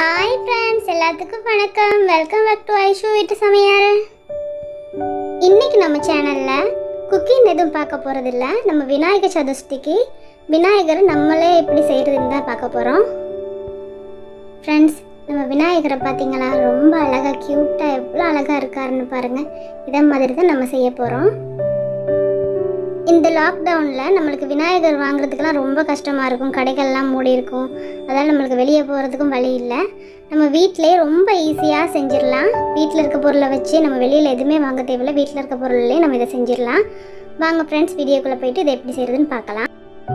hi friends எல்லாத்துக்கும் வணக்கம் welcome back to Aishu வீட்டு சமையல் இன்னைக்கு நம்ம சேனலில் குக்கிங் எதுவும் பார்க்க போகிறதில்ல நம்ம விநாயகர் சதுர்த்திக்கு விநாயகரை நம்மளே எப்படி செய்கிறதுன்னு தான் பார்க்க போகிறோம் ஃப்ரெண்ட்ஸ் நம்ம விநாயகரை பார்த்தீங்களா ரொம்ப அழகாக க்யூட்டாக எவ்வளோ அழகாக இருக்காருன்னு பாருங்கள் இதே மாதிரி தான் நம்ம செய்ய போகிறோம் இந்த லாக்டவுனில் நம்மளுக்கு விநாயகர் வாங்குறதுக்கெல்லாம் ரொம்ப கஷ்டமாக இருக்கும் கடைகள்லாம் மூடி இருக்கும் அதால் நம்மளுக்கு வெளியே போகிறதுக்கும் வழி இல்லை நம்ம வீட்டிலே ரொம்ப ஈஸியாக செஞ்சிடலாம் வீட்டில் இருக்க பொருளை வச்சு நம்ம வெளியில் எதுவுமே வாங்க தேவையில்ல வீட்டில் இருக்க பொருள்லேயே நம்ம இதை செஞ்சிடலாம் வாங்க ஃப்ரெண்ட்ஸ் வீடியோக்குள்ளே போயிட்டு இதை எப்படி செய்கிறதுன்னு பார்க்கலாம்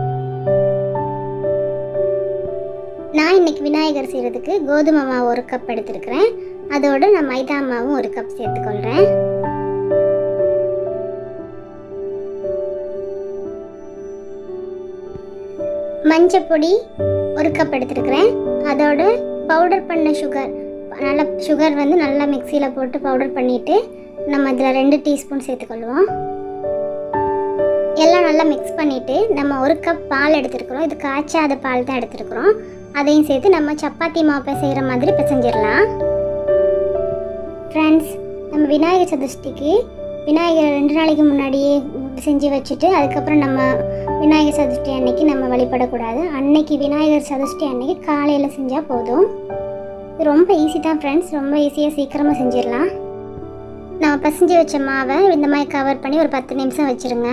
நான் இன்னைக்கு விநாயகர் செய்கிறதுக்கு கோதுமை மாவு ஒரு கப் எடுத்துருக்கிறேன் அதோடு நான் மைதா மாவும் ஒரு கப் சேர்த்துக்கொள்கிறேன் மஞ்சப்பொடி ஒரு கப் எடுத்துருக்கிறேன் அதோட பவுடர் பண்ண சுகர் நல்லா சுகர் வந்து நல்லா மிக்சியில் போட்டு பவுடர் பண்ணிவிட்டு நம்ம இதில் ரெண்டு டீஸ்பூன் சேர்த்துக்கொள்வோம் எல்லாம் நல்லா மிக்ஸ் பண்ணிவிட்டு நம்ம ஒரு கப் பால் எடுத்துருக்குறோம் இது காய்ச்சாத பால் தான் எடுத்துருக்குறோம் அதையும் சேர்த்து நம்ம சப்பாத்தி மாப்பை செய்கிற மாதிரி பிசைஞ்சிடலாம் ஃப்ரெண்ட்ஸ் நம்ம விநாயகர் சதுர்த்திக்கு விநாயகர் ரெண்டு நாளைக்கு முன்னாடியே செஞ்சு வச்சுட்டு அதுக்கப்புறம் நம்ம விநாயகர் சதுர்த்தி அன்னைக்கு நம்ம வழிபடக்கூடாது அன்னைக்கு விநாயகர் சதுர்த்தி அன்னைக்கு காலையில் செஞ்சால் போதும் இது ரொம்ப ஈஸி தான் ஃப்ரெண்ட்ஸ் ரொம்ப ஈஸியாக சீக்கிரமாக செஞ்சிடலாம் நம்ம பசஞ்சு வச்ச மாவை இந்த மாதிரி கவர் பண்ணி ஒரு பத்து நிமிஷம் வச்சுருங்க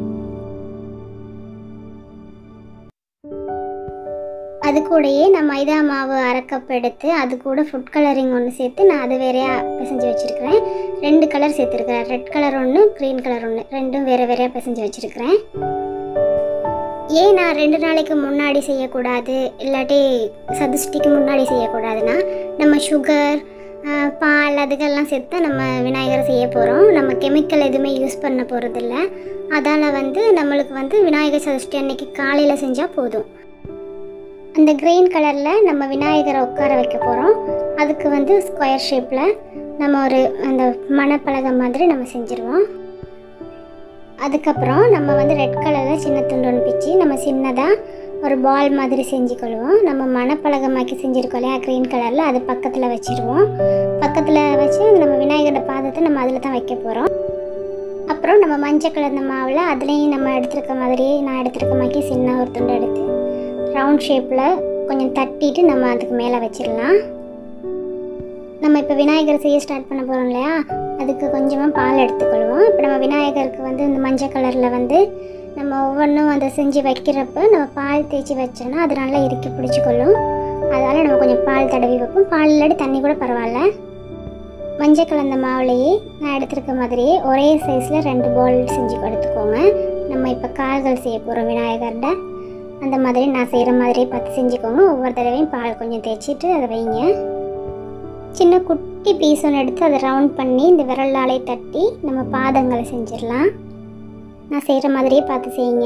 அது கூடயே நான் மைதா மாவு அரை கப் எடுத்து அது கூட ஃபுட் கலரிங் ஒன்று சேர்த்து நான் அது வேறையாக பிசைஞ்சு வச்சுருக்கிறேன் ரெண்டு கலர் சேர்த்துருக்கிறேன் ரெட் கலர் ஒன்று க்ரீன் கலர் ஒன்று ரெண்டும் வேறு வேறையாக பிசைஞ்சு வச்சுருக்கிறேன் ஏன் நான் ரெண்டு நாளைக்கு முன்னாடி செய்யக்கூடாது இல்லாட்டி சதுஷ்டிக்கு முன்னாடி செய்யக்கூடாதுன்னா நம்ம சுகர் பால் அதுக்கெல்லாம் சேர்த்து தான் நம்ம விநாயகரை செய்ய போகிறோம் நம்ம கெமிக்கல் எதுவுமே யூஸ் பண்ண போகிறதில்ல அதால் வந்து நம்மளுக்கு வந்து விநாயகர் சதுஷ்டி அன்னைக்கு காலையில் செஞ்சால் போதும் அந்த க்ரீன் கலரில் நம்ம விநாயகரை உட்கார வைக்க போகிறோம் அதுக்கு வந்து ஸ்கொயர் ஷேப்பில் நம்ம ஒரு அந்த மணப்பலகை மாதிரி நம்ம செஞ்சுருவோம் அதுக்கப்புறம் நம்ம வந்து ரெட் கலரில் சின்ன துண்டு ஒன்று பிச்சு நம்ம சின்னதாக ஒரு பால் மாதிரி செஞ்சுக்கொள்வோம் நம்ம மணப்பலகமாக்கி செஞ்சுருக்கோம் இல்லையா க்ரீன் கலரில் அது பக்கத்தில் வச்சுருவோம் பக்கத்தில் வச்சு நம்ம விநாயகரோட பாதத்தை நம்ம அதில் தான் வைக்க போகிறோம் அப்புறம் நம்ம மஞ்சள் கலர் மாவில் அதுலேயும் நம்ம எடுத்துருக்க மாதிரியே நான் எடுத்துருக்க மாதிரி சின்ன ஒரு துண்டு எடுத்து ரவுண்ட் ஷேப்பில் கொஞ்சம் தட்டிட்டு நம்ம அதுக்கு மேலே வச்சிடலாம் நம்ம இப்போ விநாயகர் செய்ய ஸ்டார்ட் பண்ண போகிறோம் இல்லையா அதுக்கு கொஞ்சமாக பால் எடுத்துக்கொள்வோம் இப்போ நம்ம விநாயகருக்கு வந்து இந்த மஞ்சள் கலரில் வந்து நம்ம ஒவ்வொன்றும் அதை செஞ்சு வைக்கிறப்ப நம்ம பால் தேய்ச்சி வச்சோன்னா அது நல்லா இறுக்கி பிடிச்சிக்கொள்ளும் அதனால் நம்ம கொஞ்சம் பால் தடவி வைப்போம் பால் இல்லாட்டி தண்ணி கூட பரவாயில்ல மஞ்சள் கலந்த மாவுலேயே நான் எடுத்துருக்க மாதிரியே ஒரே சைஸில் ரெண்டு பால் செஞ்சு எடுத்துக்கோங்க நம்ம இப்போ கால்கள் செய்ய போகிறோம் விநாயகர்கிட்ட அந்த மாதிரி நான் செய்கிற மாதிரியே பார்த்து செஞ்சுக்கோங்க ஒவ்வொரு தடவையும் பால் கொஞ்சம் தேய்ச்சிட்டு அதை வைங்க சின்ன குட்டி பீஸ் ஒன்று எடுத்து அதை ரவுண்ட் பண்ணி இந்த விரலாலே தட்டி நம்ம பாதங்களை செஞ்சிடலாம் நான் செய்கிற மாதிரியே பார்த்து செய்யுங்க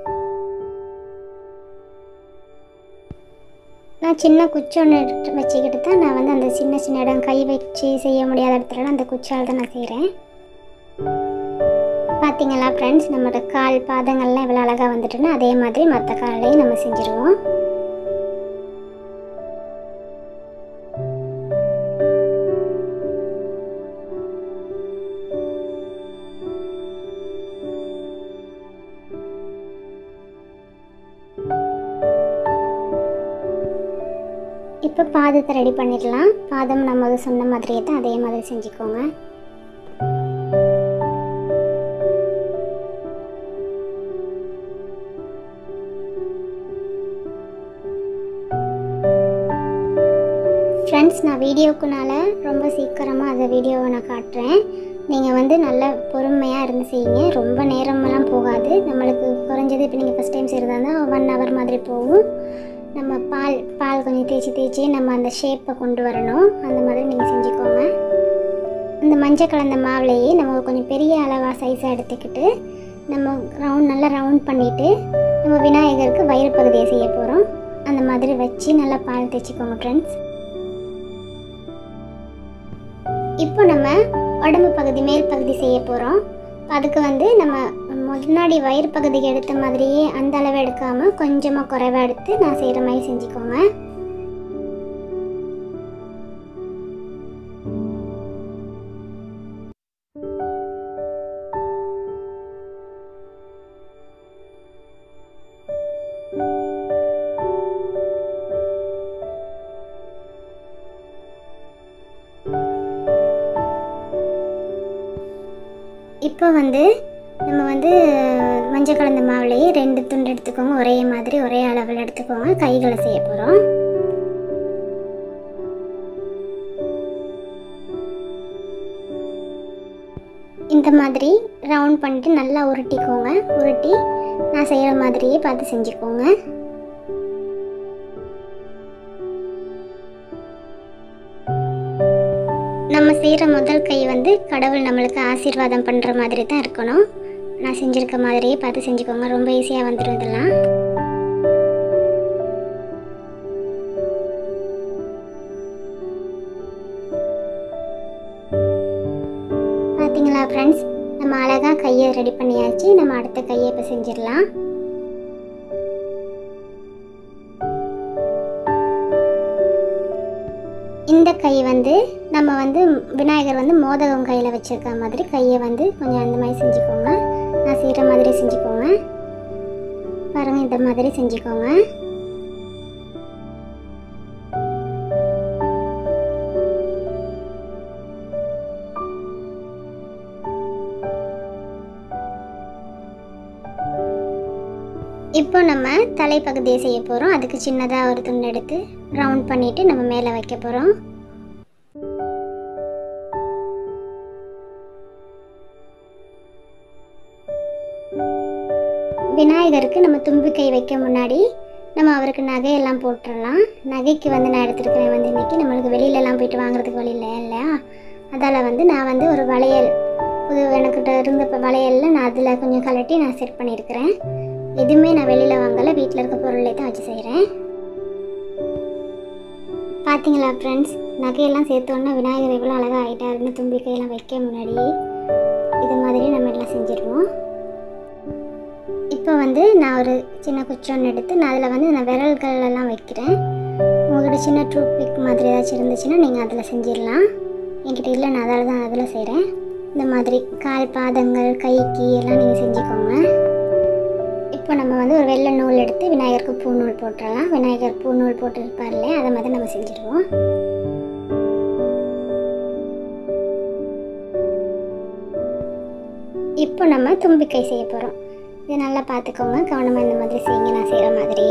நான் சின்ன குச்சி ஒன்று எடுத்து வச்சுக்கிட்டு தான் நான் வந்து அந்த சின்ன சின்ன இடம் கை வச்சு செய்ய முடியாத இடத்துலலாம் அந்த குச்சால் தான் நான் செய்கிறேன் பார்த்தீங்களா ஃப்ரெண்ட்ஸ் நம்மளோட கால் பாதங்கள்லாம் எவ்வளோ அழகாக வந்துட்டுன்னு அதே மாதிரி மற்ற காலையும் நம்ம செஞ்சுருவோம் இப்போ பாதத்தை ரெடி பண்ணிடலாம் பாதம் நம்ம சொன்ன மாதிரியே தான் அதே மாதிரி செஞ்சுக்கோங்க ஃப்ரெண்ட்ஸ் நான் வீடியோக்குனால ரொம்ப சீக்கிரமாக அந்த வீடியோவை நான் காட்டுறேன் நீங்கள் வந்து நல்ல பொறுமையாக இருந்து செய்யுங்க ரொம்ப நேரமெல்லாம் போகாது நம்மளுக்கு குறைஞ்சது இப்போ நீங்கள் ஃபஸ்ட் டைம் செய்கிறதா இருந்தால் ஒன் ஹவர் மாதிரி போகும் நம்ம பால் பால் கொஞ்சம் தேய்ச்சி தேய்ச்சி நம்ம அந்த ஷேப்பை கொண்டு வரணும் அந்த மாதிரி நீங்கள் செஞ்சுக்கோங்க அந்த மஞ்சள் கலந்த மாவுலேயே நம்ம கொஞ்சம் பெரிய அளவாக சைஸாக எடுத்துக்கிட்டு நம்ம ரவுண்ட் நல்லா ரவுண்ட் பண்ணிவிட்டு நம்ம விநாயகருக்கு வயிறு பகுதியை செய்ய போகிறோம் அந்த மாதிரி வச்சு நல்லா பால் தேய்ச்சிக்கோங்க ஃப்ரெண்ட்ஸ் இப்போ நம்ம உடம்பு பகுதி மேல் பகுதி செய்ய போகிறோம் அதுக்கு வந்து நம்ம முன்னாடி வயிறு பகுதிக்கு எடுத்த மாதிரியே அந்த அளவு எடுக்காமல் கொஞ்சமாக குறைவாக எடுத்து நான் செய்கிற மாதிரி செஞ்சுக்கோங்க இப்போ வந்து நம்ம வந்து மஞ்சள் கலந்த மாவுலேயே ரெண்டு துண்டு எடுத்துக்கோங்க ஒரே மாதிரி ஒரே அளவில் எடுத்துக்கோங்க கைகளை செய்ய போகிறோம் இந்த மாதிரி ரவுண்ட் பண்ணிட்டு நல்லா உருட்டிக்கோங்க உருட்டி நான் செய்கிற மாதிரியே பார்த்து செஞ்சுக்கோங்க நம்ம செய்கிற முதல் கை வந்து கடவுள் நம்மளுக்கு ஆசீர்வாதம் பண்ணுற மாதிரி தான் இருக்கணும் நான் செஞ்சுருக்க மாதிரியே பார்த்து செஞ்சுக்கோங்க ரொம்ப ஈஸியாக வந்துடும் இதெல்லாம் பார்த்தீங்களா ஃப்ரெண்ட்ஸ் நம்ம அழகாக கையை ரெடி பண்ணியாச்சு நம்ம அடுத்த கையை இப்போ செஞ்சிடலாம் இந்த கை வந்து நம்ம வந்து விநாயகர் வந்து மோதகம் கையில் வச்சுருக்க மாதிரி கையை வந்து கொஞ்சம் அந்த மாதிரி செஞ்சுக்கோங்க நான் செய்கிற மாதிரி செஞ்சுக்கோங்க பாருங்கள் இந்த மாதிரி செஞ்சுக்கோங்க இப்போ நம்ம தலைப்பகுதியை செய்ய போகிறோம் அதுக்கு சின்னதாக ஒரு துண்டு எடுத்து ரவுண்ட் பண்ணிவிட்டு நம்ம மேலே வைக்க போகிறோம் விநாயகருக்கு நம்ம தும்பிக்கை வைக்க முன்னாடி நம்ம அவருக்கு நகையெல்லாம் போட்டுடலாம் நகைக்கு வந்து நான் எடுத்துருக்கிறேன் வந்து இன்னைக்கு நம்மளுக்கு வெளியிலலாம் போயிட்டு வாங்குறதுக்கு வழி இல்லை இல்லையா அதால் வந்து நான் வந்து ஒரு வளையல் புது எனக்கிட்ட இருந்த இப்போ வளையலில் நான் அதில் கொஞ்சம் கலட்டி நான் செட் பண்ணியிருக்கிறேன் எதுவுமே நான் வெளியில் வாங்கலை வீட்டில் இருக்க பொருளே தான் வச்சு செய்கிறேன் பார்த்தீங்களா ஃப்ரெண்ட்ஸ் நகையெல்லாம் சேர்த்தோன்னா விநாயகர் எவ்வளோ அழகாக ஆகிட்டாருன்னு தும்பிக்கையெல்லாம் வைக்க முன்னாடி இது மாதிரி நம்ம எல்லாம் செஞ்சுருவோம் இப்போ வந்து நான் ஒரு சின்ன குச்சொன்று எடுத்து நான் அதில் வந்து நான் விரல்கள் எல்லாம் வைக்கிறேன் உங்கள்கிட்ட சின்ன டூத் பிக் மாதிரி ஏதாச்சும் இருந்துச்சுன்னா நீங்கள் அதில் செஞ்சிடலாம் என்கிட்ட இல்லை நான் அதில் தான் அதில் செய்கிறேன் இந்த மாதிரி கால் பாதங்கள் கைக்கு எல்லாம் நீங்கள் செஞ்சுக்கோங்க இப்போ நம்ம வந்து ஒரு வெள்ளை நூல் எடுத்து விநாயகருக்கு பூ நூல் போட்டுடலாம் விநாயகர் பூ நூல் போட்டுருப்பார் இல்லையா அதை மாதிரி நம்ம செஞ்சுருவோம் இப்போ நம்ம தும்பிக்கை செய்ய போகிறோம் இதை நல்லா பார்த்துக்கோங்க கவனமாக இந்த மாதிரி செய்யுங்க நான் செய்கிற மாதிரி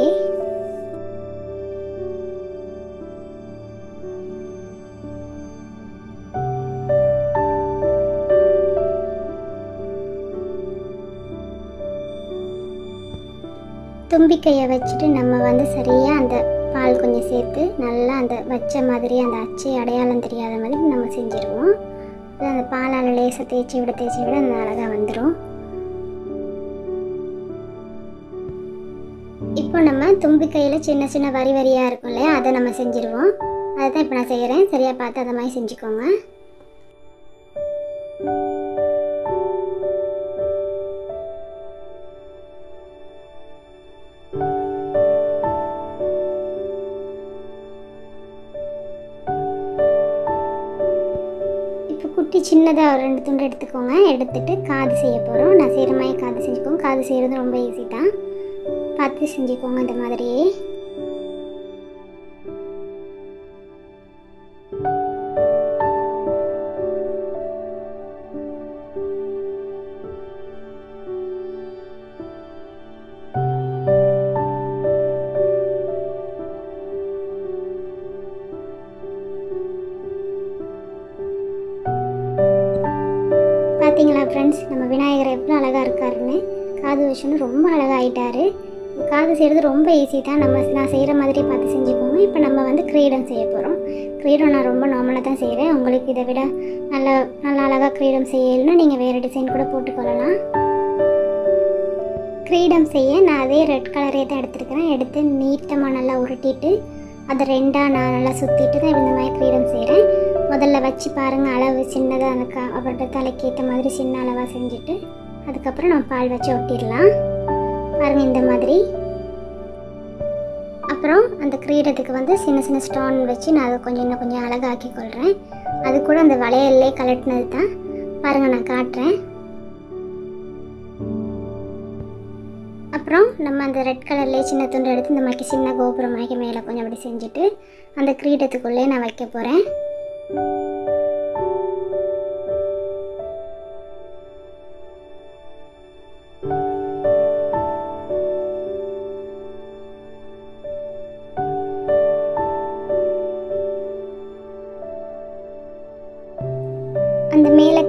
தும்பிக்கையை வச்சுட்டு நம்ம வந்து சரியாக அந்த பால் கொஞ்சம் சேர்த்து நல்லா அந்த வச்ச மாதிரி அந்த அச்சு அடையாளம் தெரியாத மாதிரி நம்ம செஞ்சுருவோம் அது அந்த பாலால் லேசாக தேய்ச்சி விட தேய்ச்சி விட அந்த அழகாக வந்துடும் இப்போ நம்ம தும்பிக்கையில் சின்ன சின்ன வரி வரியாக இருக்கும் இல்லையா அதை நம்ம செஞ்சுருவோம் அதை தான் இப்போ நான் செய்கிறேன் சரியாக பார்த்து அதை மாதிரி செஞ்சுக்கோங்க இப்போ குட்டி சின்னதாக ஒரு ரெண்டு துண்டு எடுத்துக்கோங்க எடுத்துட்டு காது செய்ய போகிறோம் நான் செய்கிற மாதிரி காது செஞ்சுக்கோங்க காது செய்கிறது ரொம்ப ஈஸி தான் பார்த்து செஞ்சுக்கோங்க இந்த மாதிரியே பார்த்தீங்களா ஃப்ரெண்ட்ஸ் நம்ம விநாயகர் எவ்வளோ அழகாக இருக்காருன்னு காது வச்சுன்னு ரொம்ப அழகாக ஆயிட்டாரு காது செய்கிறது ரொம்ப ஈஸி தான் நம்ம நான் செய்கிற மாதிரி பார்த்து செஞ்சுக்கோங்க இப்போ நம்ம வந்து கிரீடம் செய்ய போகிறோம் கிரீடம் நான் ரொம்ப நார்மலாக தான் செய்கிறேன் உங்களுக்கு இதை விட நல்ல நல்ல அழகாக கிரீடம் செய்யலைன்னா நீங்கள் வேறு டிசைன் கூட போட்டுக்கொள்ளலாம் கிரீடம் செய்ய நான் அதே ரெட் கலரே தான் எடுத்துருக்கிறேன் எடுத்து நீட்டமாக நல்லா உருட்டிட்டு அதை ரெண்டாக நான் நல்லா சுற்றிட்டு தான் இந்த மாதிரி கிரீடம் செய்கிறேன் முதல்ல வச்சு பாருங்கள் அளவு சின்னதாக அந்த க அவரோட தலைக்கு ஏற்ற மாதிரி சின்ன அளவாக செஞ்சுட்டு அதுக்கப்புறம் நம்ம பால் வச்சு ஒட்டிடலாம் பாருங்கள் இந்த மாதிரி அப்புறம் அந்த கிரீடத்துக்கு வந்து சின்ன சின்ன ஸ்டோன் வச்சு நான் அதை கொஞ்சம் இன்னும் கொஞ்சம் அழகாக்கி கொள்கிறேன் அது கூட அந்த வளையல்லே கலட்டினது தான் பாருங்கள் நான் காட்டுறேன் அப்புறம் நம்ம அந்த ரெட் கலர்லேயே சின்ன துண்டு எடுத்து இந்த மாதிரி சின்ன கோபுரம் மாதிரி மேலே கொஞ்சம் அப்படி செஞ்சுட்டு அந்த கிரீடத்துக்குள்ளே நான் வைக்க போகிறேன்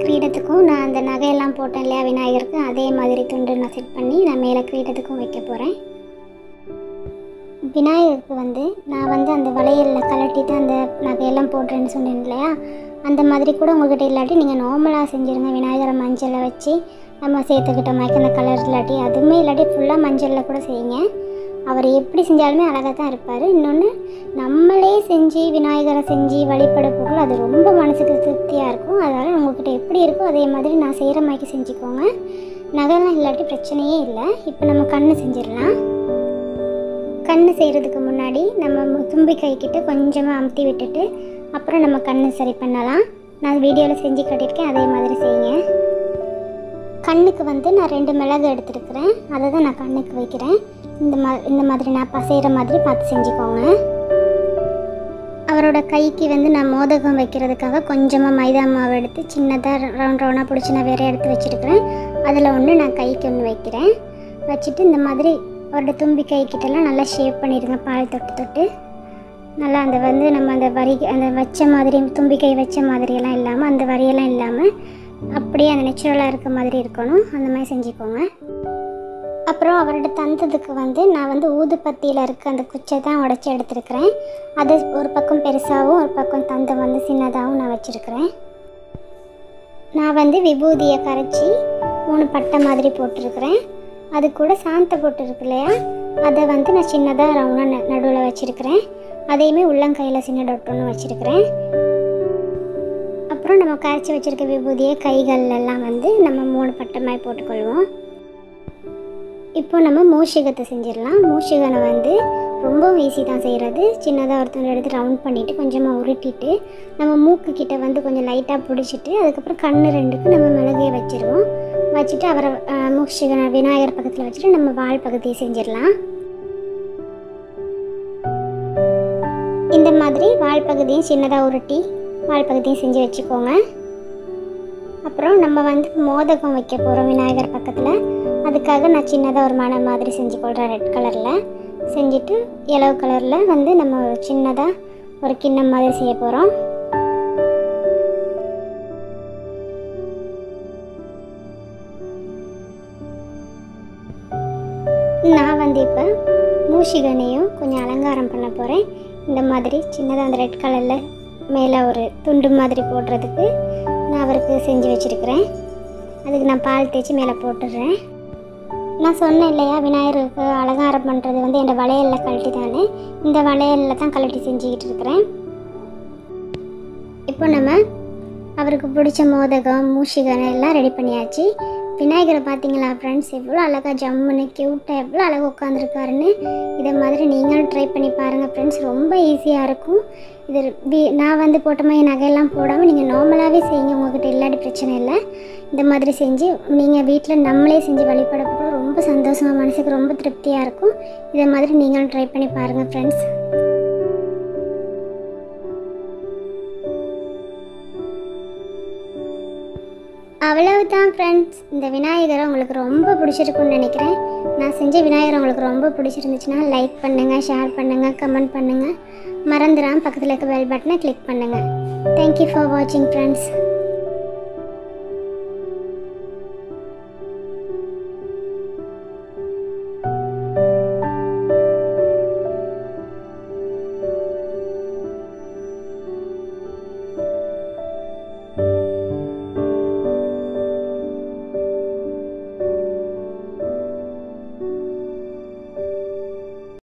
கிரீடத்துக்கும் நான் அந்த நகையெல்லாம் போட்டேன் இல்லையா விநாயகருக்கு அதே மாதிரி துண்டு நான் செட் பண்ணி நான் மேலே கிரீடத்துக்கும் வைக்க போகிறேன் விநாயகருக்கு வந்து நான் வந்து அந்த வளையலில் கலட்டிட்டு அந்த நகையெல்லாம் போடுறேன்னு சொன்னேன் இல்லையா அந்த மாதிரி கூட உங்கள்கிட்ட இல்லாட்டி நீங்கள் நார்மலாக செஞ்சுருங்க விநாயகரை மஞ்சளை வச்சு நம்ம சேர்த்துக்கிட்ட மாதிரி அந்த கலர் இல்லாட்டி அதுவுமே இல்லாட்டி ஃபுல்லாக மஞ்சளில் கூட செய்யுங்க அவர் எப்படி செஞ்சாலுமே அழகாக தான் இருப்பார் இன்னொன்று நம்மளே செஞ்சு விநாயகரை செஞ்சு வழிபட போக அது ரொம்ப மனசுக்கு திருப்தியாக இருக்கும் அதனால் உங்கள்கிட்ட எப்படி இருக்கோ அதே மாதிரி நான் செய்கிற மாதிரி செஞ்சுக்கோங்க நகைலாம் இல்லாட்டி பிரச்சனையே இல்லை இப்போ நம்ம கண்ணு செஞ்சிடலாம் கண்ணு செய்கிறதுக்கு முன்னாடி நம்ம மு- தும்பி கைக்கிட்ட கொஞ்சமாக அமுத்தி விட்டுட்டு அப்புறம் நம்ம கண்ணு சரி பண்ணலாம் நான் வீடியோவில் செஞ்சு காட்டியிருக்கேன் அதே மாதிரி செய்யுங்க கண்ணுக்கு வந்து நான் ரெண்டு மிளகு எடுத்துருக்கிறேன் அதை தான் நான் கண்ணுக்கு வைக்கிறேன் இந்த மா இந்த மாதிரி நான் ப- செய்கிற மாதிரி பார்த்து செஞ்சுக்கோங்க அவரோட கைக்கு வந்து நான் மோதகம் வைக்கிறதுக்காக கொஞ்சமாக மைதா மாவு எடுத்து சின்னதாக ரவுண்ட் ரவுண்டாக பிடிச்சி நான் வேற எடுத்து வச்சுருக்கிறேன் அதில் ஒன்று நான் கைக்கு ஒன்று வைக்கிறேன் வச்சுட்டு இந்த மாதிரி அவரோட தும்பி கை கிட்டலாம் நல்லா ஷேப் பண்ணிடுங்க பால் தொட்டு தொட்டு நல்லா அந்த வந்து நம்ம அந்த வரி அந்த வச்ச மாதிரி தும்பி கை வச்ச மாதிரியெல்லாம் இல்லாமல் அந்த வரியெல்லாம் இல்லாமல் அப்படியே அந்த நேச்சுரலாக இருக்க மாதிரி இருக்கணும் அந்த மாதிரி செஞ்சுக்கோங்க அப்புறம் அவரோட தந்தத்துக்கு வந்து நான் வந்து ஊதுபத்தியில் இருக்க அந்த குச்சை தான் உடச்சி எடுத்துருக்கிறேன் அது ஒரு பக்கம் பெருசாகவும் ஒரு பக்கம் தந்தம் வந்து சின்னதாகவும் நான் வச்சுருக்கிறேன் நான் வந்து விபூதியை கரைச்சி மூணு பட்டை மாதிரி போட்டிருக்கிறேன் அது கூட சாந்த பொட்டு இருக்கு இல்லையா அதை வந்து நான் சின்னதாக ரவுண்டாக நடுவில் வச்சுருக்கிறேன் அதையுமே உள்ளங்கையில் சின்ன டொட் ஒன்று வச்சுருக்கிறேன் அப்புறம் நம்ம கரைச்சி வச்சுருக்க விபூதியை கைகள் எல்லாம் வந்து நம்ம மூணு பட்டை மாதிரி போட்டுக்கொள்வோம் இப்போ நம்ம மூஷிகத்தை செஞ்சிடலாம் மூஷிகனை வந்து ரொம்பவும் ஈஸி தான் செய்கிறது சின்னதாக ஒருத்தவங்க எடுத்து ரவுண்ட் பண்ணிவிட்டு கொஞ்சமாக உருட்டிட்டு நம்ம மூக்கு கிட்ட வந்து கொஞ்சம் லைட்டாக பிடிச்சிட்டு அதுக்கப்புறம் கண்ணு ரெண்டுக்கு நம்ம மிளகையை வச்சிருவோம் வச்சுட்டு அவரை அஹ், மூஷிகனை விநாயகர் பக்கத்தில் வச்சுட்டு நம்ம வால் பகுதியை செஞ்சிடலாம் இந்த மாதிரி வால் பகுதியும் சின்னதாக உருட்டி வால் பகுதியும் செஞ்சு வச்சுக்கோங்க அப்புறம் நம்ம வந்து மோதகம் வைக்க போகிறோம் விநாயகர் பக்கத்தில் அதுக்காக நான் சின்னதாக ஒரு மனை மாதிரி செஞ்சு கொள்கிறேன் ரெட் கலரில் செஞ்சுட்டு எல்லோ கலரில் வந்து நம்ம ஒரு சின்னதாக ஒரு கிண்ணம் மாதிரி செய்ய போகிறோம் நான் வந்து இப்போ மூஷிகனையும் கொஞ்சம் அலங்காரம் பண்ண போகிறேன் இந்த மாதிரி சின்னதாக அந்த ரெட் கலரில் மேலே ஒரு துண்டு மாதிரி போடுறதுக்கு நான் அவருக்கு செஞ்சு வச்சுருக்கிறேன் அதுக்கு நான் பால் தேய்ச்சி மேலே போட்டுடுறேன் நான் சொன்னேன் இல்லையா விநாயகருக்கு அலங்காரம் பண்ணுறது வந்து என் வளையலில் கழட்டி தானே இந்த வளையலில் தான் கழட்டி செஞ்சுக்கிட்டு இருக்கிறேன் இப்போ நம்ம அவருக்கு பிடிச்ச மோதகம் மூஷிகனை எல்லாம் ரெடி பண்ணியாச்சு விநாயகரை பார்த்தீங்களா ஃப்ரெண்ட்ஸ் எவ்வளோ அழகாக ஜம்முன்னு க்யூட்டாக எவ்வளோ அழகாக உட்காந்துருக்காருன்னு இதை மாதிரி நீங்களும் ட்ரை பண்ணி பாருங்கள் ஃப்ரெண்ட்ஸ் ரொம்ப ஈஸியாக இருக்கும் இது வி- நான் வந்து போட்ட மாதிரி நகையெல்லாம் போடாமல் நீங்கள் நார்மலாகவே செய்யுங்க உங்ககிட்ட இல்லாட்டி பிரச்சனை இல்லை இந்த மாதிரி செஞ்சு நீங்கள் வீட்டில் நம்மளே செஞ்சு வழிபட போக ரொம்ப சந்தோஷமாக மனசுக்கு ரொம்ப திருப்தியாக இருக்கும் இதை மாதிரி நீங்களும் ட்ரை பண்ணி பாருங்கள் ஃப்ரெண்ட்ஸ் அவ்வளவுதான் ஃப்ரெண்ட்ஸ் இந்த விநாயகரை உங்களுக்கு ரொம்ப பிடிச்சிருக்குன்னு நினைக்கிறேன் நான் செஞ்ச விநாயகர் உங்களுக்கு ரொம்ப பிடிச்சிருந்துச்சுன்னா லைக் பண்ணுங்கள் ஷேர் பண்ணுங்கள் கமெண்ட் பண்ணுங்கள் மறந்துடாம பக்கத்தில் இருக்க பெல் பட்டனை கிளிக் பண்ணுங்கள் தேங்க்யூ ஃபார் வாட்சிங் ஃப்ரெண்ட்ஸ்